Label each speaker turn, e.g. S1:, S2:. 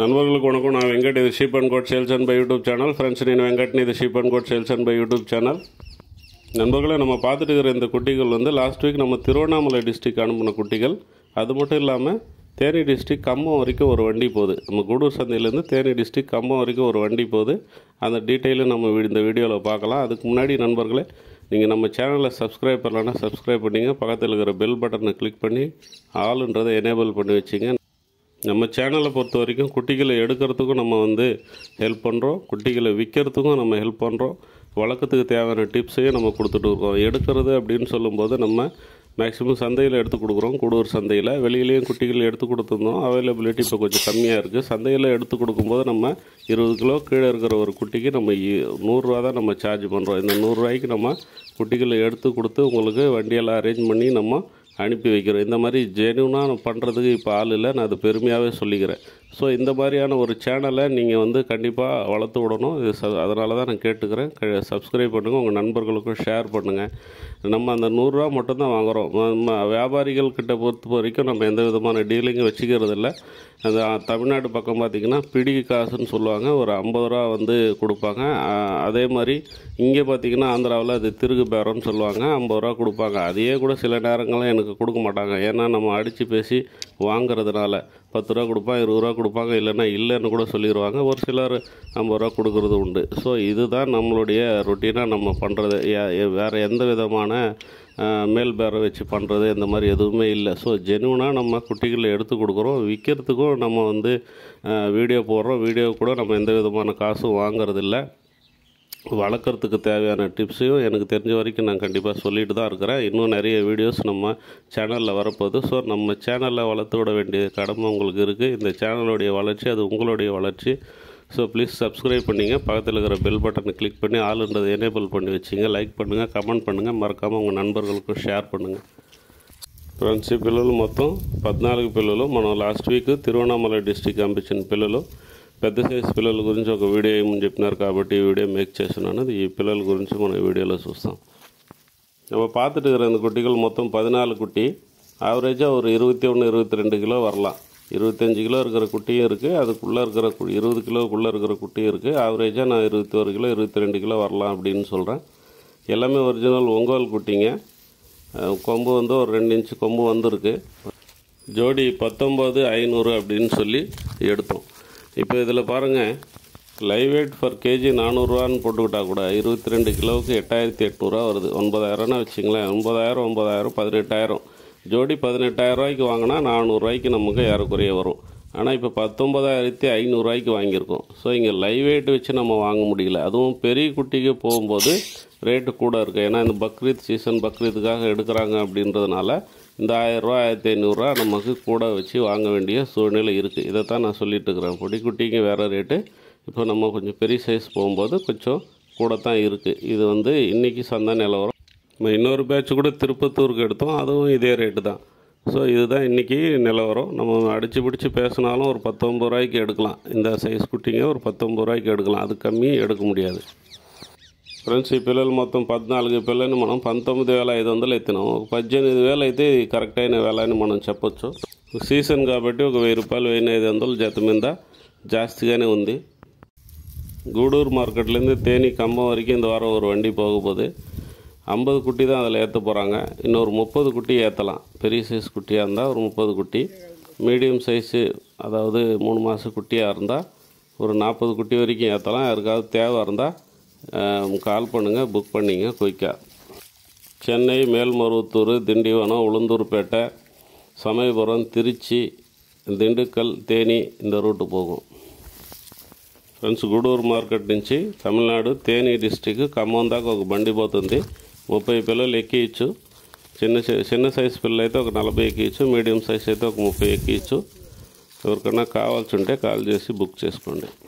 S1: నన్వర్లకు వణకం నా వెంకట్ ఇది sheep and goat sales and buy YouTube channel friends నేను வெங்கட்னி இது sheep and goat sales and buy YouTube channel நண்பர்களே நம்ம பார்த்துட்டு இருக்கிற இந்த குட்டிகள் வந்து லாஸ்ட் வீக் நம்ம திருவண்ணாமலை டிஸ்ட்ரிக் அனுப்பின குட்டிகள் அது மட்டும் இல்லாமல் தேனி டிஸ்ட்ரிக் கம்பம் வரைக்கும் ஒரு வண்டி போகுது நம்ம கூடூர் சந்தையிலேருந்து தேனி டிஸ்ட்ரிக் கம்பம் வரைக்கும் ஒரு வண்டி போகுது அந்த டீட்டெயிலும் நம்ம வி- இந்த வீடியோவில் பார்க்கலாம் அதுக்கு முன்னாடி நண்பர்களே நீங்கள் நம்ம சேனலை சப்ஸ்கிரைப் பண்ணலன்னா சப்ஸ்கிரைப் பண்ணிங்க பக்கத்தில் இருக்கிற பெல் பட்டனை கிளிக் பண்ணி ஆளுன்றதை எனேபிள் பண்ணி வச்சிங்க நம்ம சேனலை பொறுத்த வரைக்கும் குட்டிகளை எடுக்கிறதுக்கும் நம்ம வந்து ஹெல்ப் பண்ணுறோம் குட்டிகளை விற்கிறதுக்கும் நம்ம ஹெல்ப் பண்ணுறோம் வழக்கத்துக்கு தேவையான டிப்ஸையும் நம்ம கொடுத்துட்டு இருக்கோம் எடுக்கிறது அப்படின்னு சொல்லும்போது நம்ம மேக்ஸிமம் சந்தையில் எடுத்து கொடுக்குறோம் கூடூர் சந்தையில் வெளியிலேயும் குட்டிகள் எடுத்து கொடுத்துருந்தோம் அவைலபிலிட்டி இப்போ கொஞ்சம் கம்மியாக இருக்குது சந்தையில் எடுத்து கொடுக்கும்போது நம்ம இருபது கிலோ கீழே இருக்கிற ஒரு குட்டிக்கு நம்ம இ- நூறுரூவா தான் நம்ம சார்ஜ் பண்ணுறோம் இந்த நூறுரூவாய்க்கு நம்ம குட்டிகளை எடுத்து கொடுத்து உங்களுக்கு வண்டியெல்லாம் அரேஞ்ச் பண்ணி நம்ம அனுப்பி வைக்கிறோம் இந்த மாதிரி ஜெனுவனாக பண்ணுறதுக்கு இப்போ ஆள் இல்லை நான் அது பெருமையாகவே சொல்லிக்கிறேன் ஸோ இந்த மாதிரியான ஒரு சேனலை நீங்கள் வந்து கண்டிப்பாக வளர்த்து விடணும் இது ச அதனால தான் நான் கேட்டுக்கிறேன் சப்ஸ்கிரைப் பண்ணுங்கள் உங்கள் நண்பர்களுக்கும் ஷேர் பண்ணுங்கள் நம்ம அந்த நூறுரூவா மட்டும்தான் வாங்குகிறோம் நம்ம வியாபாரிகள் கிட்ட பொறுத்த வரைக்கும் நம்ம எந்த விதமான டீலிங்கும் வச்சுக்கிறது இல்லை அந்த தமிழ்நாடு பக்கம் பார்த்திங்கன்னா பிடி காசுன்னு சொல்லுவாங்க ஒரு ஐம்பது ரூபா வந்து கொடுப்பாங்க அஹ் அதே மாதிரி இங்கே பார்த்திங்கன்னா ஆந்திராவில் அது திருகு பேரம்னு சொல்லுவாங்க ஐம்பது ரூபா கொடுப்பாங்க அதையே கூட சில நேரங்களில் எனக்கு கொடுக்க மாட்டாங்க ஏன்னா நம்ம அடித்து பேசி வாங்குறதுனால பத்து ரூபா கொடுப்பாங்க இருபது ரூபா கொடுப்பாங்க இல்லைன்னா இல்லைன்னு கூட சொல்லிடுவாங்க ஒரு சிலர் ஐம்பது ரூபா கொடுக்கறது உண்டு ஸோ இதுதான் நம்மளுடைய ரொட்டீனாக நம்ம பண்ணுறது வேறு எந்த விதமான அஹ், மேல் பேரை வச்சு பண்ணுறது இந்த மாதிரி எதுவுமே இல்லை ஸோ ஜெனுவனாக நம்ம குட்டிகளை எடுத்து கொடுக்குறோம் விற்கிறதுக்கும் நம்ம வந்து அஹ், வீடியோ போடுறோம் வீடியோ கூட நம்ம எந்த விதமான காசும் வாங்குறதில்ல வளர்க்குறதுக்கு தேவையான டிப்ஸையும் எனக்கு தெரிஞ்ச வரைக்கும் நான் கண்டிப்பாக சொல்லிட்டு தான் இருக்கிறேன் இன்னும் நிறைய வீடியோஸ் நம்ம சேனலில் வரப்போகுது ஸோ நம்ம சேனலில் வளர்த்து விட வேண்டிய கடமை உங்களுக்கு இருக்குது இந்த சேனலுடைய வளர்ச்சி அது உங்களுடைய வளர்ச்சி ஸோ ப்ளீஸ் சப்ஸ்கிரைப் பண்ணிங்க பக்கத்தில் இருக்கிற பெல் பட்டனை கிளிக் பண்ணி ஆளுன்றதை எனேபிள் பண்ணி வச்சிங்க லைக் பண்ணுங்கள் కమెంట్ பண்ணுங்கள் మరొకమ உங்கள் నண்బர்களுக்கு షేర్ பண்ணுங்கள் ఫ్రెండ్స్ ఈ పిల్లలు మొత్తం పద్నాలుగు పిల్లలు మనం లాస్ట్ వీక్ తిరువణామల డిస్టిక్ పంపించిన పిల్లలు పెద్ద సైజు పిల్లల గురించి ఒక వీడియో ఏమని చెప్పినారు కాబట్టి ఈ వీడియో మేక్ చేస్తున్నాను ఈ పిల్లల గురించి మనం ఈ వీడియోలో చూస్తాం நம்ம பார்த்துட்டு இருக்கிற இந்த குட்டிகள் மொத்தம் பதினாலு குட்டி ஆவரேஜாக ஒரு இருபத்தி ஒன்று இருபத்தி ரெண்டு கிலோ வரலாம் இருபத்தஞ்சு கிலோ இருக்கிற குட்டியும் இருக்குது அதுக்குள்ளே இருக்கிற கு இருபது கிலோக்குள்ளே இருக்கிற குட்டியும் இருக்குது ஆவரேஜாக நான் இருபத்தி ஒரு கிலோ இருபத்தி ரெண்டு கிலோ வரலாம் அப்படின்னு சொல்கிறேன் எல்லாமே ஒரிஜினல் ஒங்கோல் குட்டிங்க அஹ் கொம்பு வந்து ஒரு ரெண்டு இன்ச்சு கொம்பு வந்திருக்கு ஜோடி பத்தொம்பது ஐநூறு அப்படின்னு சொல்லி எடுத்தோம் இப்போ இதில் பாருங்கள் லைவ் வெயிட் ஃபார் கேஜி நானூறுரூவான்னு போட்டுக்கிட்டா கூட இருபத்தி ரெண்டு கிலோவுக்கு எட்டாயிரத்தி எட்நூறுவா வருது ஒன்பதாயிரம்னா வச்சுங்களேன் ஒன்பதாயிரம் ஒன்பதாயிரம் பதினெட்டாயிரம் ஜோடி பதினெட்டாயிரம் ரூபாய்க்கு வாங்கினா நானூறுரூவாய்க்கு நமக்கு ஏறக்குறைய வரும் ஆனால் இப்போ பத்தொன்பதாயிரத்தி ஐநூறுரூவாய்க்கு வாங்கியிருக்கோம் ஸோ இங்கே லைவ் வெயிட் வச்சு நம்ம வாங்க முடியல அதுவும் பெரிய குட்டிக்கு போகும்போது ரேட்டு கூட இருக்குது ஏன்னா இந்த பக்ரீத் சீசன் பக்ரீத்துக்காக எடுக்கிறாங்க அப்படின்றதுனால இந்த ஆயிரரூவா ஆயிரத்தி ஐநூறுரூவா நமக்கு கூட வச்சு வாங்க வேண்டிய சூழ்நிலை இருக்குது இதை தான் நான் சொல்லிட்டு இருக்கிறேன் பொடி குட்டிக்கு வேறு ரேட்டு இப்போ நம்ம கொஞ்சம் பெரிய சைஸ் போகும்போது கொஞ்சம் கூட தான் இருக்குது இது வந்து இன்றைக்கி சந்தை நிலவரம் நம்ம இன்னொரு பேட்ச் கூட திருப்பத்தூருக்கு எடுத்தோம் அதுவும் இதே ரேட்டு தான் ஸோ இதுதான் இன்றைக்கி நிலவரம் நம்ம அடித்து பிடிச்சி பேசினாலும் ஒரு பத்தொம்பது ரூபாய்க்கு எடுக்கலாம் இந்த సైజ్ కుట్టింగ్ ஒரு పత్తొంబది రూపాయకి எடுக்கலாம் அது కమ్మి எடுக்க முடியாது ఫ్రెండ్స్ ఈ పిల్లలు మొత్తం పద్నాలుగు పిల్లల్ని మనం పంతొమ్మిది వేల ఐదు వందలు ఎత్తినాం ఒక పద్దెనిమిది వేలు అయితే ఇది కరెక్ట్ అయిన వేల అని మనం చెప్పొచ్చు సీజన్ కాబట్టి ఒక వెయ్యి రూపాయలు వెయ్యి ఐదు వందలు జత మీద జాస్తిగానే ఉంది கூடூர் மார்க்கெட்லேருந்து தேனி கம்பம் வரைக்கும் இந்த வாரம் ஒரு வண்டி போக போகுது ஐம்பது குட்டி தான் அதில் ஏற்ற போகிறாங்க இன்னொரு முப்பது குட்டி ஏற்றலாம் பெரிய சைஸ் குட்டியாக இருந்தால் ஒரு முப்பது குட்டி மீடியம் சைஸு அதாவது மூணு மாத குட்டியாக இருந்தால் ஒரு நாற்பது குட்டி வரைக்கும் ஏற்றலாம் யாருக்காவது தேவை இருந்தால் கால் பண்ணுங்கள் புக் பண்ணிங்க குயிக்காக சென்னை மேல்மருவத்தூர் திண்டிவனம் உளுந்தூர்பேட்டை சமயபுரம் திருச்சி திண்டுக்கல் தேனி இந்த ரூட்டு போகும் ఫ్రెండ్స్ గూడూరు మార్కెట్ నుంచి తమిళనాడు తేని డిస్టిక్ ఖమ్మం దాకా ఒక బండి పోతుంది ముప్పై పిల్లలు ఎక్కియచ్చు చిన్న సై- చిన్న సైజు పిల్లలు అయితే ఒక నలభై ఎక్కియచ్చు మీడియం సైజ్ అయితే ఒక ముప్పై ఎక్కియచ్చు ఎవరికన్నా కావాల్సి ఉంటే కాల్ చేసి బుక్ చేసుకోండి